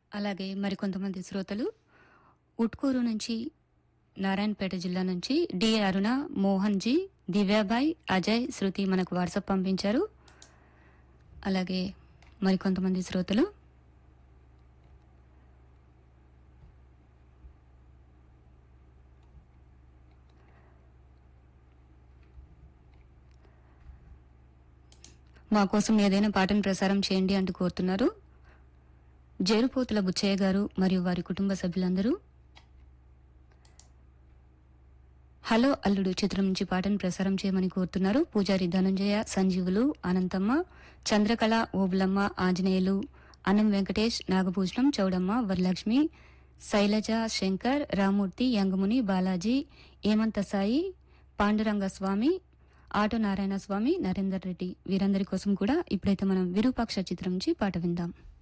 అలాగే మరికొంతమంది శ్రోతలు ఉట్కూరు నుంచి నారాయణపేట జిల్లా నుంచి డి అరుణ మోహన్ జీ దివ్యాబాయ్ అజయ్ శృతి మనకు వాట్సాప్ పంపించారు అలాగే మరికొంతమంది శ్రోతలు మా కోసం ఏదైనా పాటను ప్రసారం చేయండి అంటూ కోరుతున్నారు జేరుపోతుల బుచ్చయ్య గారు మరియు వారి కుటుంబ సభ్యులందరూ హలో అల్లుడు చిత్రం నుంచి పాటను ప్రసారం చేయమని కోరుతున్నారు పూజారి ధనంజయ సంజీవులు అనంతమ్మ చంద్రకళ ఓబులమ్మ ఆంజనేయులు అన్నం వెంకటేష్ నాగభూషణం చౌడమ్మ వరలక్ష్మి శైలజ శంకర్ రామూర్తి యంగముని బాలాజీ ఏమంత సాయి పాండురంగ స్వామి ఆటో నారాయణ స్వామి నరేందర్ రెడ్డి వీరందరి కోసం కూడా ఇప్పుడైతే మనం విరూపాక్ష చిత్రం నుంచి పాట విందాం